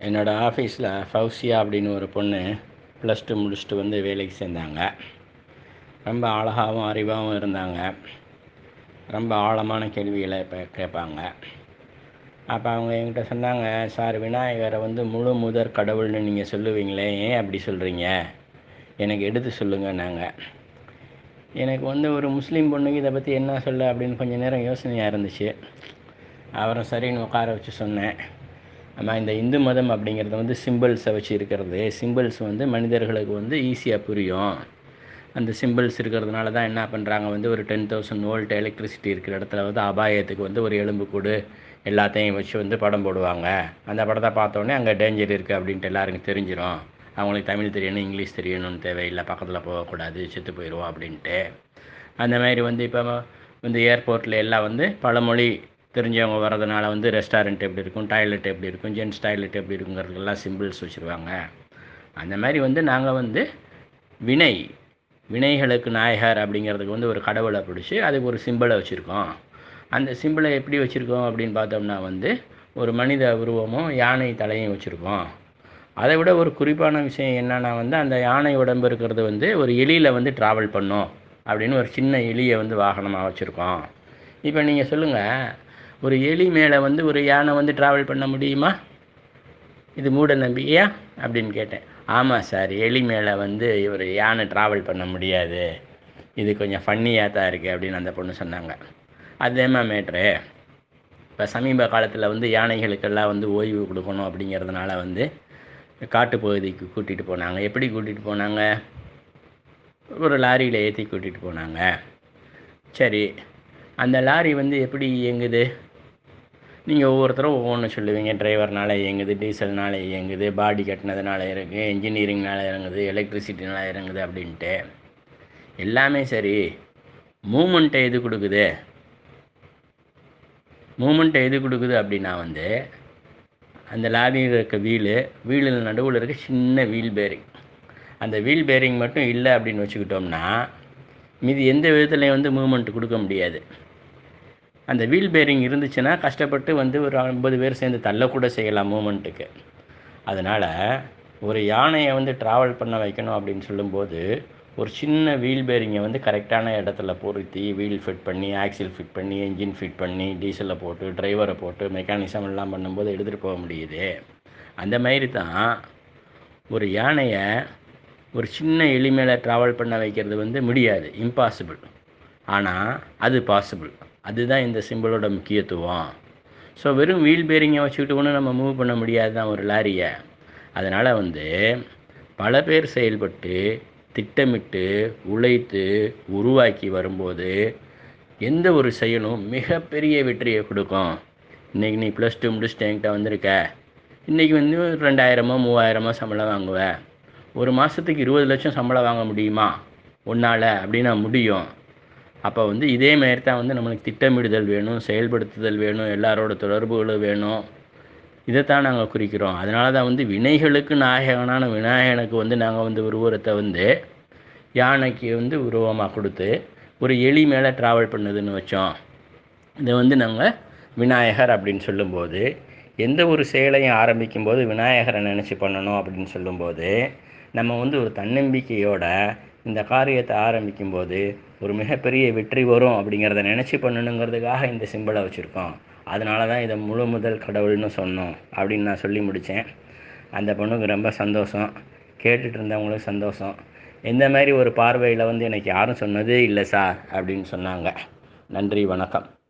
என்னோடய ஆஃபீஸில் ஃபௌசியா அப்படின்னு ஒரு பொண்ணு ப்ளஸ் டூ முடிச்சுட்டு வந்து வேலைக்கு சேர்ந்தாங்க ரொம்ப அழகாகவும் அறிவாகவும் இருந்தாங்க ரொம்ப ஆழமான கேள்விகளை இப்போ கேட்பாங்க அப்போ அவங்க என்கிட்ட சொன்னாங்க சார் விநாயகரை வந்து முழு முதற் கடவுள்னு நீங்கள் சொல்லுவீங்களே ஏன் அப்படி சொல்கிறீங்க எனக்கு எடுத்து சொல்லுங்கன்னாங்க எனக்கு வந்து ஒரு முஸ்லீம் பொண்ணுக்கு இதை பற்றி என்ன சொல்ல அப்படின்னு கொஞ்சம் நேரம் யோசனையாக இருந்துச்சு அப்புறம் சரின்னு உட்கார வச்சு சொன்னேன் ஆமாம் இந்த இந்து மதம் அப்படிங்கிறது வந்து சிம்பிள்ஸை வச்சு இருக்கிறது சிம்பிள்ஸ் வந்து மனிதர்களுக்கு வந்து ஈஸியாக புரியும் அந்த சிம்பிள்ஸ் இருக்கிறதுனால தான் என்ன பண்ணுறாங்க வந்து ஒரு டென் தௌசண்ட் வோல்ட் எலக்ட்ரிசிட்டி இருக்கிற இடத்துல வந்து அபாயத்துக்கு வந்து ஒரு எலும்பு கூடு எல்லாத்தையும் வச்சு வந்து படம் போடுவாங்க அந்த படத்தை பார்த்தோன்னே அங்கே டேஞ்சர் இருக்குது அப்படின்ட்டு எல்லாருக்கும் தெரிஞ்சிடும் அவங்களுக்கு தமிழ் தெரியணும் இங்கிலீஷ் தெரியணும்னு தேவையில்லை பக்கத்தில் போகக்கூடாது செத்து போயிடுவோம் அப்படின்ட்டு அந்த மாதிரி வந்து இப்போ வந்து ஏர்போர்ட்டில் எல்லாம் வந்து பல மொழி தெரிஞ்சவங்க வர்றதுனால வந்து ரெஸ்டாரண்ட் எப்படி இருக்கும் டாய்லெட் எப்படி இருக்கும் ஜென்ஸ் டாய்லெட் எப்படி இருக்குங்கிறதுக்கெல்லாம் சிம்பிள்ஸ் வச்சுருவாங்க அந்த மாதிரி வந்து நாங்கள் வந்து வினை வினைகளுக்கு நாயகர் அப்படிங்கிறதுக்கு வந்து ஒரு கடவுளை பிடிச்சி அதுக்கு ஒரு சிம்பிளை வச்சுருக்கோம் அந்த சிம்பிளை எப்படி வச்சுருக்கோம் அப்படின்னு பார்த்தோம்னா வந்து ஒரு மனித உருவமும் யானை தலையும் வச்சுருக்கோம் அதை விட ஒரு குறிப்பான விஷயம் என்னென்னா வந்து அந்த யானை உடம்பு இருக்கிறது வந்து ஒரு எலியில் வந்து ட்ராவல் பண்ணும் அப்படின்னு ஒரு சின்ன எலியை வந்து வாகனமாக வச்சுருக்கோம் இப்போ நீங்கள் சொல்லுங்கள் ஒரு எலி மேலே வந்து ஒரு யானை வந்து ட்ராவல் பண்ண முடியுமா இது மூட நம்பிக்கையா அப்படின்னு கேட்டேன் ஆமாம் சார் எலி மேலே வந்து ஒரு யானை ட்ராவல் பண்ண முடியாது இது கொஞ்சம் ஃபன்னியாக தான் இருக்குது அப்படின்னு அந்த பொண்ணு சொன்னாங்க அதேமா மேட்ரு இப்போ சமீப காலத்தில் வந்து யானைகளுக்கெல்லாம் வந்து ஓய்வு கொடுக்கணும் அப்படிங்கிறதுனால வந்து காட்டுப்பகுதிக்கு கூட்டிகிட்டு போனாங்க எப்படி கூட்டிகிட்டு போனாங்க ஒரு லாரியில் ஏற்றி கூட்டிகிட்டு போனாங்க சரி அந்த லாரி வந்து எப்படி இயங்குது நீங்கள் ஒவ்வொருத்தரும் ஒவ்வொன்று சொல்லுவீங்க டிரைவர்னால இயங்குது டீசல்னால இயங்குது பாடி கட்டினதுனால இருக்குது இன்ஜினியரிங்னால இறங்குது எலக்ட்ரிசிட்டினால இறங்குது அப்படின்ட்டு எல்லாமே சரி மூமெண்ட்டை எது கொடுக்குது மூமெண்ட்டை எது கொடுக்குது அப்படின்னா வந்து அந்த லாரியில் இருக்க வீலு வீலில் நடுவில் இருக்க சின்ன வீல் பேரிங் அந்த வீல் பேரிங் மட்டும் இல்லை அப்படின்னு வச்சுக்கிட்டோம்னா மீதி எந்த விதத்துலையும் வந்து மூமெண்ட் கொடுக்க முடியாது அந்த வீல் பேரிங் இருந்துச்சுன்னா கஷ்டப்பட்டு வந்து ஒரு ஐம்பது பேர் சேர்ந்து தள்ளக்கூட செய்யலாம் மூமெண்ட்டுக்கு அதனால் ஒரு யானையை வந்து ட்ராவல் பண்ண வைக்கணும் அப்படின்னு சொல்லும்போது ஒரு சின்ன வீல் பேரிங்கை வந்து கரெக்டான இடத்துல பொருத்தி வீல் ஃபிட் பண்ணி ஆக்சில் ஃபிட் பண்ணி என்ஜின் ஃபிட் பண்ணி டீசலை போட்டு டிரைவரை போட்டு மெக்கானிசம் எல்லாம் பண்ணும்போது எடுத்துகிட்டு போக முடியுது அந்த மாதிரி தான் ஒரு யானையை ஒரு சின்ன எளிமையில் ட்ராவல் பண்ண வைக்கிறது வந்து முடியாது இம்பாசிபிள் ஆனால் அது பாசிபிள் அதுதான் இந்த சிம்பிளோட முக்கியத்துவம் ஸோ வெறும் வீல் பேரிங்கை வச்சுக்கிட்டு ஒன்றும் நம்ம மூவ் பண்ண முடியாது தான் ஒரு லாரியை அதனால் வந்து பல பேர் செயல்பட்டு திட்டமிட்டு உழைத்து உருவாக்கி வரும்போது எந்த ஒரு செயலும் மிகப்பெரிய வெற்றியை கொடுக்கும் இன்றைக்கி நீ ப்ளஸ் டூ முடிச்சுட்டு என்கிட்ட வந்திருக்க இன்றைக்கி வந்து ரெண்டாயிரமோ மூவாயிரமோ சம்பளம் வாங்குவேன் ஒரு மாதத்துக்கு இருபது லட்சம் சம்பளம் வாங்க முடியுமா உன்னால் அப்படின்னா முடியும் அப்போ வந்து இதே மாதிரி தான் வந்து நம்மளுக்கு திட்டமிடுதல் வேணும் செயல்படுத்துதல் வேணும் எல்லாரோட தொடர்புகளும் வேணும் இதைத்தான் நாங்கள் குறிக்கிறோம் அதனால தான் வந்து வினைகளுக்கு நாயகனான விநாயகனுக்கு வந்து நாங்கள் வந்து உருவத்தை வந்து யானைக்கு வந்து உருவமாக கொடுத்து ஒரு எலி மேலே ட்ராவல் பண்ணுதுன்னு வச்சோம் இதை வந்து நாங்கள் விநாயகர் அப்படின்னு சொல்லும்போது எந்த ஒரு செயலையும் ஆரம்பிக்கும் போது விநாயகரை நினச்சி பண்ணணும் அப்படின்னு சொல்லும்போது நம்ம வந்து ஒரு தன்னம்பிக்கையோட இந்த காரியத்தை ஆரம்பிக்கும்போது ஒரு மிகப்பெரிய வெற்றி வரும் அப்படிங்கிறத நினச்சி பண்ணணுங்கிறதுக்காக இந்த சிம்பிளை வச்சுருக்கோம் அதனால தான் இதை முழு முதல் கடவுள்னு சொன்னோம் அப்படின்னு நான் சொல்லி முடித்தேன் அந்த பொண்ணுக்கு ரொம்ப சந்தோஷம் கேட்டுட்டு இருந்தவங்களுக்கு சந்தோஷம் இந்த மாதிரி ஒரு பார்வையில் வந்து எனக்கு யாரும் சொன்னதே இல்லை சார் அப்படின்னு சொன்னாங்க நன்றி வணக்கம்